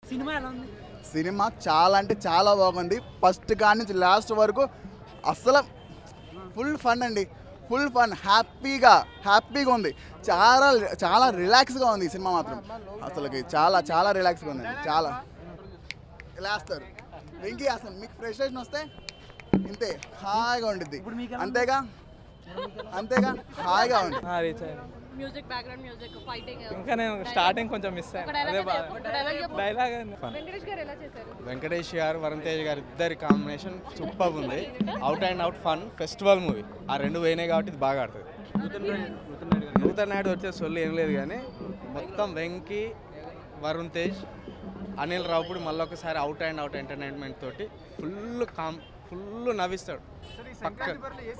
Cinema ఎలా ఉంది cinema చాలా అంటే చాలా బాగుంది ఫస్ట్ కాడి నుంచి లాస్ట్ వరకు అసలు ఫుల్ ఫన్ అండి ఫుల్ ఫన్ హ్యాపీగా హ్యాపీగా ఉంది చాలా చాలా రిలాక్స్గా ఉంది ఈ సినిమా మాత్రం అసలుకి చాలా చాలా రిలాక్స్గా ఉందండి చాలా లేస్తారు వెంకీ అసలు మీకు ఫ్రెషరేషన్ వస్తే ఇంతే హాయిగా ఉండిద్ది అంతేగా అంతేగా హాయిగా ఉంది రీచ్ అయ్యాను మ్యూజిక్ బ్యాక్గ్రౌండ్ మ్యూజిక్ ఫైటింగ్ ఇంకా నేను స్టార్టింగ్ కొంచెం మిస్ అయ్యాను అదే బాగా డైలాగ్ వెంకటేష్ గారు ఎలా చేశారు వెంకటేష్ గారు వరుణ్ తేజ్ గారు ఇద్దరి కాంబినేషన్ సూపర్ ఉంది out and out fun festival movie ఆ రెండు పోయినాయి కాబట్టి ఇది బాగా ఆడుతుంది నూతన్ నాయుడు వచ్చే సొల్లు ఏం లేదు కానీ మొత్తం వెంకీ వరుణ్ తేజ్ అనిల్ రావుపూడి మళ్ళీ ఒకసారి అవుట్ అండ్ అవుట్ ఎంటర్టైన్మెంట్ తోటి ఫుల్ కామ్ ఫుల్ నవ్విస్తాడు పక్క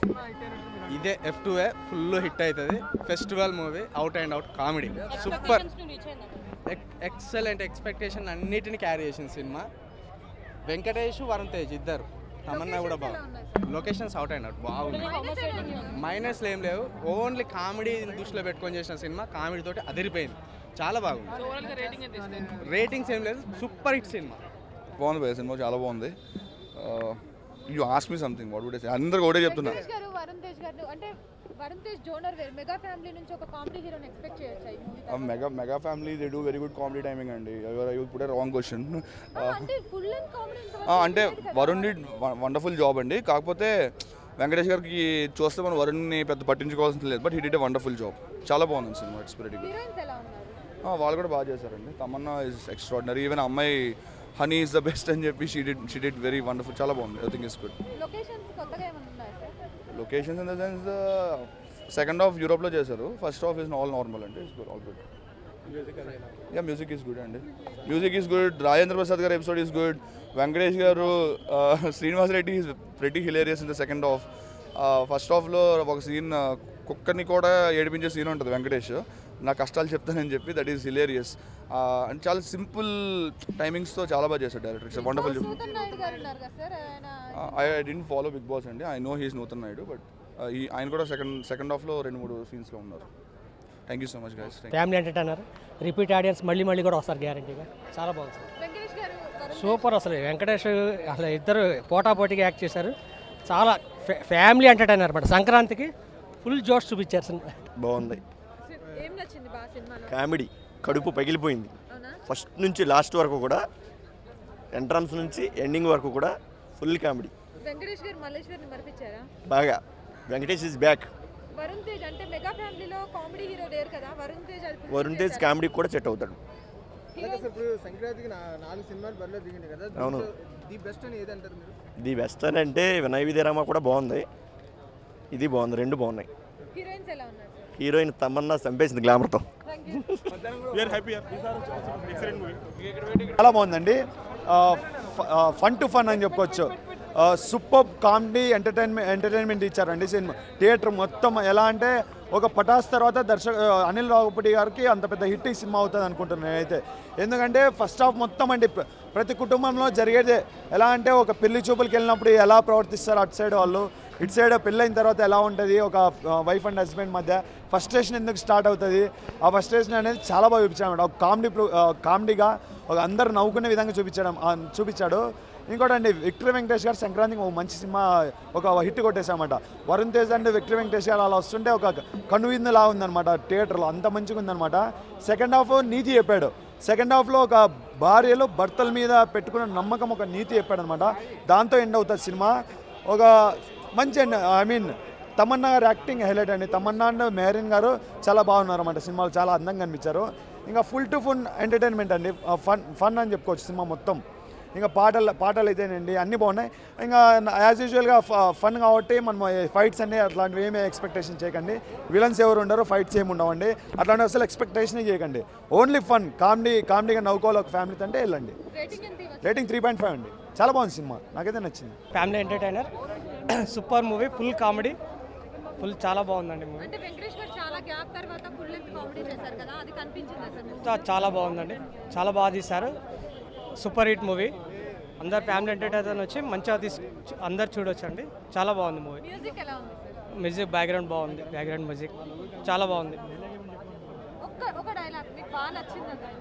ఇదే ఎఫ్ టూ ఏ ఫుల్ హిట్ అవుతుంది festival movie out and out comedy super excellent expectation అన్నిటిని క్యారీ చేసింది సినిమా వెంకటేష్ వరుణ్ తేజ్ ఇద్దరు తమన్నా కూడా బాగుంది లొకేషన్స్ అవుట్ అండ్ అవుట్ బాగుంది మైనస్లు ఏం లేవు ఓన్లీ కామెడీ దృష్టిలో పెట్టుకొని చేసిన సినిమా కామెడీ తోటి అదిరిపోయింది చాలా బాగుంది రేటింగ్స్ ఏం లేదు సూపర్ హిట్ సినిమా బాగుంది భయ సినిమా చాలా బాగుంది you ask me something what would అందరికి ఒకటే చెప్తున్నా వెంకటేష్ గారు వరుణ్ తేజ్ గారు అంటే వరుణ్ తేజ్ జోనర్ వేరు మెగా ఫ్యామిలీ నుంచి ఒక కామెడీ హీరోని ఎక్స్పెక్ట్ చేయొచ్చా ఈ movie mega mega family they do very good comedy timing అండి యూ పుట్ రాంగ్ క్వశ్చన్ అంటే ఫుల్ అండ్ కామెడీ అంటే వరుణ్ డి వండర్ఫుల్ జాబ్ అండి కాకపోతే వెంకటేష్ గారికి చూస్తే మనం వరుణ్ని పెద్ద పట్టించుకోవాల్సిన లేదు but he did wonderful job చాలా బాగుంది సినిమా ఇట్స్ వెరీ గుడ్ హీరోయిన్స్ ఎలా ఉన్నారు వాళ్ళు కూడా బాగా చేశారండి తమన్నా ఇస్ ఎక్స్ట్రాడినరీ ఈవెన్ అమ్మాయి హనీ ఇస్ ద బెస్ట్ అని చెప్పి she did she did very wonderful చాలా బాగుంది I think is good locations కొత్తగా ఏమైనా ఉన్నాయా సార్ locations in the sense second half యూరోప్లో చేశారు first half is all normal అండి is good all good yeah music is good అండి music is good Rajendra Prasad గారి ఎపిసోడ్ ఈస్ గుడ్ వెంకటేష్ గారు Srinivas Reddy is very hilarious in the second half first హాఫ్లో ఒక scene కుక్కర్ని కూడా ఏడిపించే సీన్ ఉంటుంది వెంకటేష్ నా కష్టాలు చెప్తానని చెప్పి దట్ ఈస్ హిలేరియస్ అండ్ చాలా సింపుల్ టైమింగ్స్తో చాలా బాగా చేశాడు director it's wonderful Nutan Naidu గారు ఉన్నారు కదా సార్ ఆయన I didn't follow Big Boss అండి I know he's Nutan Naidu but ఈ ఆయన కూడా సెకండ్ సెకండ్ హాఫ్లో రెండు మూడు సీన్స్లో ఉన్నారు thank you so much guys family entertainer repeat audience మళ్ళీ మళ్ళీ కూడా వస్తారు గ్యారంటీగా చాలా బాగుంది సార్ వెంకటేష్ గారు వరుణ్ సూపర్ అసలు వెంకటేష్ అసలు ఇద్దరు పోటాపోటీగా యాక్ట్ చేశారు చాలా ఫ్యా- ఫ్యామిలీ ఎంటర్టైనర్ అనమాట సంక్రాంతికి ఫుల్ జోష్ చూపించారు సినిమా బాగుంది సి- ఏం నచ్చింది బాగా సినిమాలో కామెడీ కడుపు పగిలిపోయింది అవునా ఫస్ట్ నుంచి లాస్ట్ వరకు కూడా ఎంట్రన్స్ నుంచి ఎండింగ్ వరకు కూడా ఫుల్ కామెడీ వెంకటేష్ గారు మల్లేశ్వర్ని మరిపించారా బాగా వెంకటేష్ ఇస్ బ్యాక్ వరుణ్ తేజ్ అంటే మెగా ఫ్యామిలీలో కామెడీ హీరో లేరు కదా వరుణ్ తేజ్ అది fulfill వరుణ్ తేజ్ చేశారు. కామెడీ కూడా సెట్ అవుతాడు ఇప్పుడు సంక్రాంతికి నా- నాలుగు సినిమాలు బరిలో దిగింది కదా అవును. ది బెస్ట్ అని ఏదంటారు మీరు ది బెస్ట్ అని అంటే వినయ్ విద్యరామ కూడా బాగుంది ఇది బాగుంది రెండు బాగున్నాయి హీరోయిన్స్ ఎలా ఉన్నారు సార్ హీరోయిన్ తమన్నా చంపేసింది గ్లామర్తో థ్యాంక్ యూ చాలా బాగుందండి ఫన్ టు ఫన్ అని చెప్పొచ్చు సూపర్ కామెడీ ఎంటర్టైన్మెంట్ ఎంటర్టైన్మెంట్ ఇచ్చారండి సినిమా థియేటర్ మొత్తం ఎలా అంటే ఒక పటాస్ తర్వాత దర్శక అనిల్ రావుపూడి గారికి అంత పెద్ద హిట్ ఈ సినిమా అవుతుంది అనుకుంటున్నాను నేనైతే ఎందుకంటే ఫస్ట్ హాఫ్ మొత్తం అండి ప్ర- ప్రతి కుటుంబంలో జరిగేదే ఎలా అంటే ఒక పెళ్లి చూపులకు వెళ్ళినప్పుడు ఎలా ప్రవర్తిస్తారు అటు సైడ్ వాళ్ళు ఇటు సైడ్ పెళ్ళైన తర్వాత ఎలా ఉంటుంది ఒక వైఫ్ అండ్ హస్బెండ్ మధ్య ఫస్ట్రేషన్ ఎందుకు స్టార్ట్ అవుతుంది ఆ ఫస్ట్రేషన్ అనేది చాలా బాగా చూపించాడు ఒక కామెడీ కామెడీగా ఒక అందరు నవ్వుకునే విధంగా చూపించడం ఆ, చూపించాడు ఇంకోటి అండి విక్టరీ వెంకటేష్ గారు సంక్రాంతికి ఒక మంచి సినిమా ఒక హిట్ కొట్టేశామట వరుణ్ తేజ్ అండ్ విక్టరీ వెంకటేష్ గారు అలా వస్తుంటే ఒక కనువిందులా ఉందన్నమాట థియేటర్లో అంత మంచిగా ఉందన్నమాట సెకండ్ హాఫ్ నీతి చెప్పాడు సెకండ్ హాఫ్లో ఒక భార్యలు భర్తల మీద పెట్టుకున్న నమ్మకం ఒక నీతి చెప్పాడు అనమాట దాంతో ఎండ్ అవుతుంది సినిమా ఒక మంచి అండి ఐ మీన్ తమన్నా గారు యాక్టింగ్ హైలైట్ అండి తమన్నా అండ్ మెహరీన్ గారు చాలా బాగున్నారు అన్నమాట సినిమాలు చాలా అందంగా అనిపించారు ఇంకా ఫుల్ టు ఫుల్ ఎంటర్టైన్మెంట్ అండి ఫన్ ఫన్ అని చెప్పుకోవచ్చు సినిమా మొత్తం ఇంకా పాటలు పాటలు అయితేనండి అన్నీ బాగున్నాయి ఇంకా యాజ్ యూజువల్గా ఫన్ కాబట్టి మనం ఫైట్స్ అన్నీ అట్లాంటివి ఏమీ ఎక్స్పెక్టేషన్ చేయకండి విలన్స్ ఎవరు ఉండరు ఫైట్స్ ఏమి ఉండవండి అట్లాంటివి అసలు ఎక్స్పెక్టేషన్ చేయకండి ఓన్లీ ఫన్ కామెడీ కామెడీగా నవ్వుకోవాలి ఒక ఫ్యామిలీతో అంటే వెళ్ళండి రేటింగ్ ఎంత ఇవ్వచ్చు రేటింగ్ త్రీ పాయింట్ ఫైవ్ అండి చాలా బాగుంది సినిమా నాకైతే నచ్చింది family entertainer super movie full comedy full చాలా బాగుందండి మూవీ అంటే వెంకటేష్ గారు చాలా గ్యాప్ తర్వాత ఫుల్ లెంత్ కామెడీ చేశారు కదా అది కనిపించింది అసలు చాలా బాగుందండి చాలా బాగా తీశారు సూపర్ హిట్ మూవీ అందరు ఫ్యామిలీ ఎంటర్టైనర్ వచ్చి మంచిగా తీసి అందరు చూడొచ్చండి చాలా బాగుంది మూవీ మ్యూజిక్ ఎలా ఉంది సార్ మ్యూజిక్ బ్యాక్గ్రౌండ్ బాగుంది బ్యాక్గ్రౌండ్ మ్యూజిక్ చాలా బాగుంది ఒక్క ఒక డైలాగ్ మీకు బాగా నచ్చింది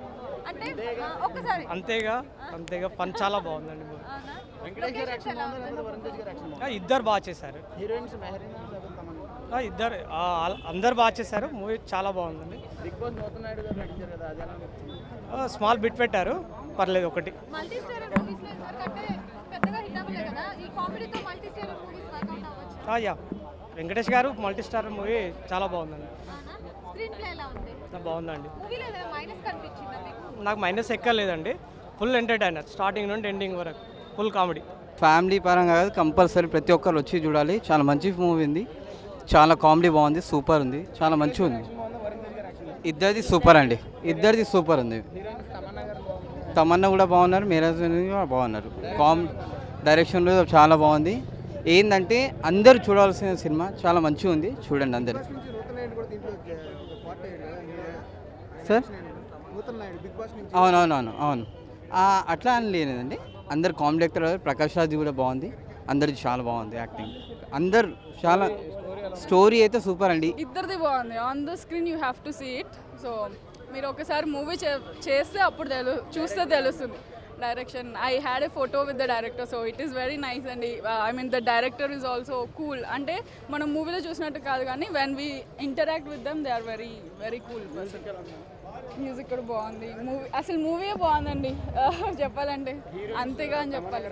అంటే ఆ, ఒక్కసారి అంతేగా అంతేగా పని చాలా బాగుందండి movie. అవునా? వెంకటేష్ గారి Locations యాక్షన్ ఎలా బాగుందా ఉన్నాయి? లేకపోతే వరుణ్ తేజ్ గారి యాక్షన్ బాగుందా ఆ, ఇద్దరు బాగా చేశారు హీరోయిన్స్ మెహరీన్ లేకపోతే తమన్నా ఆ, ఇద్దరు ఆ, ఆల్- అందరు బాగా చేశారు మూవీ చాలా బాగుందండి బిగ్ బాస్ నూతన్ నాయుడు గారు నటించారు కదా అది ఎలా అనిపించింది స్మాల్ బిట్ పెట్టారు పర్లేదు ఒకటి మల్టీ స్టారర్ మూవీస్ లో ఇంతవరకంటే పెద్దగా హిట్ అవ్వలేదు కదా ఈ కామెడీతో మల్టీ స్టారర్ మూవీస్ వర్కౌట్ అవ్వచ్చు ఆ, యా వెంకటేష్ గారు మల్టీ స్టార్ మూవీ చాలా బాగుందండి అవునా స్క్రీన్ ప్లే ఎలా ఉంది ఆ, బాగుందండి మూవీలో ఏదైనా మైనస్ కనిపించిందా మీకు నాకు మైనస్ ఎక్కలేదండి ఫుల్ ఎంటర్టైనర్ స్టార్టింగ్ నుండి ఎండింగ్ వరకు ఫుల్ కామెడీ ఫ్యామిలీ పరంగా కాదు కంపల్సరీ ప్రతి ఒక్కరు వచ్చి చూడాలి చాలా మంచి మూవీ ఉంది చాలా కామెడీ బాగుంది సూపర్ ఉంది చాలా మంచిగా ఉంది ఇద్దరిది సూపర్ అండి ఇద్దరిది సూపర్ ఉంది తమన్నా కూడా బాగున్నారు మీరాజ్ కూడా బాగున్నారు కామ్ డైరెక్షన్లో చాలా బాగుంది ఏంటంటే అందరూ చూడాల్సిన సినిమా చాలా మంచిగా ఉంది చూడండి అందరు నుంచి నూతన్ నాయుడు కూడా దీంట్లో ఒక పార్ట్ అయ్యాడు కదా, hero. Sir Nutan Naidu Bigg Boss నుంచి అవునవునవును అవును ఆ, అట్లా అని లేదండి అందరు కామెడీ యాక్టర్ ప్రకాష్ రాజ్ కూడా బాగుంది అందరిది చాలా బాగుంది యాక్టింగ్ అందరు చాలా స్టోరీ అయితే సూపర్ అండి ఇద్దరిది బాగుంది on the screen you have to see it so మీరు ఒకసారి మూవీ చేస్తే అప్పుడు తెలు చూస్తే తెలుస్తుంది direction I had a photo with the director so it is very nice అండి I mean the director is also cool అంటే మనం మూవీలో చూసినట్టు కాదు కానీ when we interact with them they are very very cool person music కూడా బాగుంది movie అసలు మూవీ బాగుందండి చెప్పాలంటే అంతేగా అని చెప్పాలి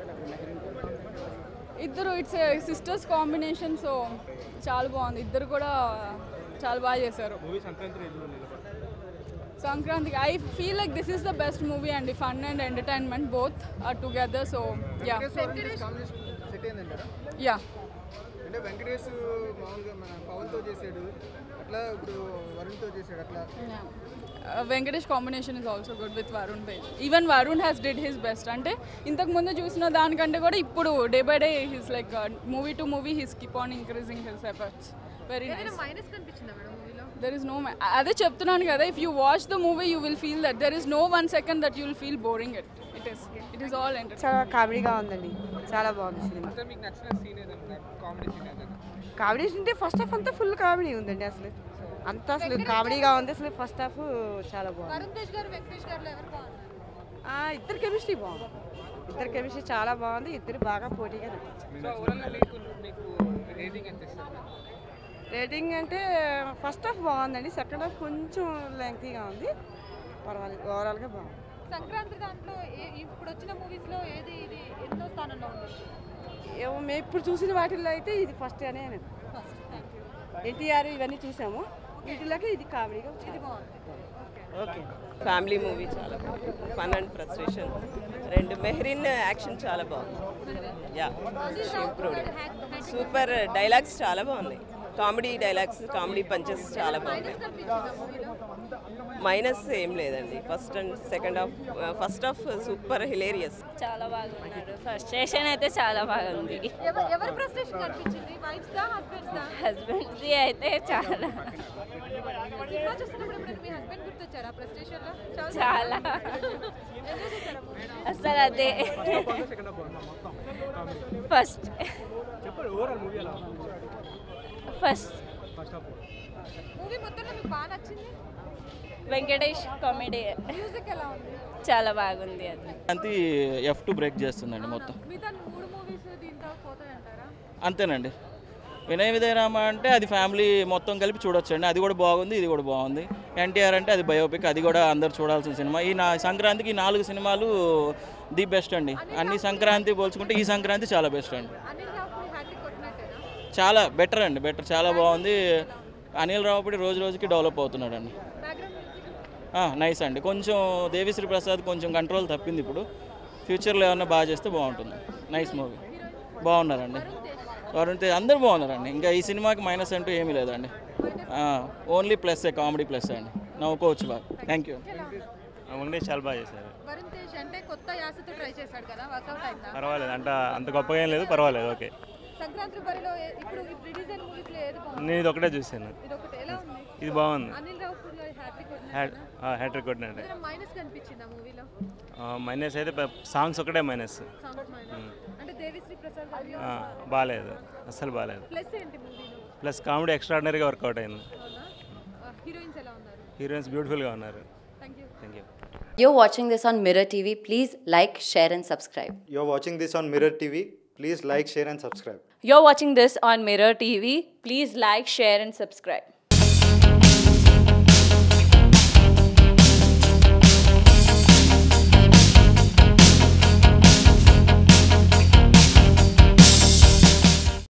ఇద్దరు ఇట్స్ సిస్టర్స్ కాంబినేషన్ సో చాలా బాగుంది ఇద్దరు కూడా చాలా బాగా చేశారు సంక్రాంతికి I feel like this is the best movie అండి fun and entertainment both are together so yeah combination set అయిందంటారా యా అంటే వెంకటేష్ మామూలుగా మన పవన్తో చేసాడు అట్లా ఇప్పుడు వరుణ్తో చేసాడు అట్లా Venkatesh combination is also good with Varun Tej even Varun has did his best అంటే ఇంతకు ముందు చూసిన దానికంటే కూడా ఇప్పుడు day by day his like movie to movie his keep on increasing his efforts very ఏదైనా నైస్ మైనస్ కనిపించిందా మేడం మూవీలో దెర్ ఇస్ నో అదే చెప్తున్నాను కదా if you watch the movie you will feel that there is no one second that you will feel boring it it is it is all enter చాలా కామెడీగా ఉందండి చాలా బాగుంది సినిమా మీకు నచ్చిన సీన్ ఏదన్నా కామెడీ సీన్ ఏదన్నా కామెడీ అంటే ఫస్ట్ హాఫ్ అంతా ఫుల్ కామెడీ ఉందండి అసలు అంతా అసలు కామెడీగా ఉంది అసలు ఫస్ట్ హాఫ్ చాలా బాగుంది వరుణ్ తేజ్ గారు వెంకటేష్ గారు ఎవరు బాగున్నారు ఆ, ఇద్దరు కెమిస్ట్రీ బాగుంది ఇద్దరు కెమిస్ట్రీ చాలా బాగుంది ఇద్దరు బాగా పోటీగా నటించారు సో ఓవరాల్గా మీకు మీకు రేటింగ్ ఎంత ఇస్తారు రేటింగ్ అంటే ఫస్ట్ హాఫ్ బాగుందండి సెకండ్ హాఫ్ కొంచెం లెంగ్తీగా ఉంది పర్వాలేదు ఓవరాల్గా బాగుంది సంక్రాంతి దాంట్లో ఏ- ఇప్పుడు వచ్చిన మూవీస్ లో ఏది ఇది ఎన్నో స్థానంలో ఉండొచ్చు ఏమో మేము ఇప్పుడు చూసిన వాటిల్లో అయితే ఇది ఫస్ట్ అనే ఫస్ట్ థ్యాంక్ యూ ఎన్టీఆర్ ఇవన్నీ చూసాము వీటిలోకి ఇది కామెడీగా ఇది బాగుంది ఓకే ఫ్యామిలీ మూవీ చాలా బాగుంది ఫన్ అండ్ ఫ్రస్ట్రేషన్ రెండు మెహరీన్ యాక్షన్ చాలా బాగుంది యా ఇంప్రూవ్డ్ సూపర్ డైలాగ్స్ చాలా బాగున్నాయి కామెడీ డైలాగ్స్ కామెడీ పంచెస్ చాలా బాగున్నాయి కనిపించిందా మూవీలో మైనస్ ఏం లేదండి first and second half first half super hilarious చాలా బాగున్నాడు ఫస్ట్ స్టేషన్ అయితే చాలా బాగుంది ఎవరు ఎవరి ఫ్రస్ట్రేషన్ కనిపించింది వైఫ్స్ దా హస్బెండ్స్ దా హస్బెండ్ది అయితే చాలా సినిమా చూస్తున్నప్పుడు ఎప్పుడైనా మీ హస్బెండ్ గుర్తొచ్చారా ఫ్రస్ట్రేషన్ లో చాలా. ఎంజాయ్ చేశారా movie? అసలు అదే ఫస్ట్ ఫస్ట్ మూవీ మొత్తంలో మీకు బాగా నచ్చింది వెంకటేష్ కామెడీ మ్యూజిక్ ఎలా ఉంది చాలా బాగుంది అది అంతే ఎఫ్ టు బ్రేక్ చేస్తుందండి మొత్తం మిగతా మూడు మూవీస్ దీంతో పోతాయంటారా అంతేనండి వినయ విజయరామ అంటే అది ఫ్యామిలీ మొత్తం కలిపి చూడొచ్చండి అది కూడా బాగుంది ఇది కూడా బాగుంది ఎన్టీఆర్ అంటే అది బయోపిక్ అది కూడా అందరు చూడాల్సిన సినిమా ఈ నా సంక్రాంతికి ఈ నాలుగు సినిమాలు ది బెస్ట్ అండి అన్ని సంక్రాంతి పోల్చుకుంటే ఈ సంక్రాంతి చాలా బెస్ట్ అండి అనిల్ రావుపూడి హ్యాట్రిక్ కొట్టినట్టేనా చాలా బెటర్ అండి బెటర్ చాలా బాగుంది అనిల్ రావుపూడి రోజు రోజుకి డెవలప్ అవుతున్నాడు అండి బ్యాక్గ్రౌండ్ మ్యూజిక్ నైస్ అండి కొంచెం దేవిశ్రీ ప్రసాద్ కొంచెం కంట్రోల్ తప్పింది ఇప్పుడు ఫ్యూచర్లో ఏమన్నా బాగా చేస్తే బాగుంటుంది నైస్ మూవీ బాగున్నారండి వరుణ్ తేజ్ అందరూ బాగున్నారండి ఇంకా ఈ సినిమాకి మైనస్ అంటూ ఏమీ లేదండి ఓన్లీ ప్లస్ కామెడీ ప్లస్ అండి నవ్వుకోవచ్చు బాగా థ్యాంక్ యూ వెంకటేష్ చాలా బాగా చేశారు వరుణ్ తేజ్ అంటే కొత్త యాసతో ట్రై చేశాడు కదా వర్కౌట్ అయిందా పర్వాలేదు అంట అంత గొప్పగా ఏం లేదు పర్వాలేదు ఓకే సంక్రాంతి బరిలో ఏ- ఇప్పుడు రిలీజ్ అయిన మూవీస్ లో ఏది బాగుంది నేను ఇది ఒకటే చూశాను ఇది ఒకటి ఎలా ఉంది ఇది బాగుంది Anil Ravipudi hat trick hat hat trick కొట్టినట్టే ఏదైనా మైనస్ కనిపించిందా మూవీలో మైనస్ అయితే సాంగ్స్ ఒకటే మైనస్ సాంగ్స్ మైనస్ అంటే దేవిశ్రీ ప్రసాద్ గారి బాగాలేదు అస్సలు బాగాలేదు ప్లస్ ఏంటి మూవీలో ప్లస్ కామెడీ ఎక్స్ట్రాడినరీగా వర్కౌట్ అయింది అవునా హీరోయిన్స్ ఎలా ఉన్నారు హీరోయిన్స్ బ్యూటిఫుల్గా ఉన్నారు thank you thank you You're watching this on Mirror TV. Please like, share, and subscribe. You're watching this on Mirror TV. Please like, share, and subscribe. You're watching this on Mirror TV. Please like, share, and subscribe.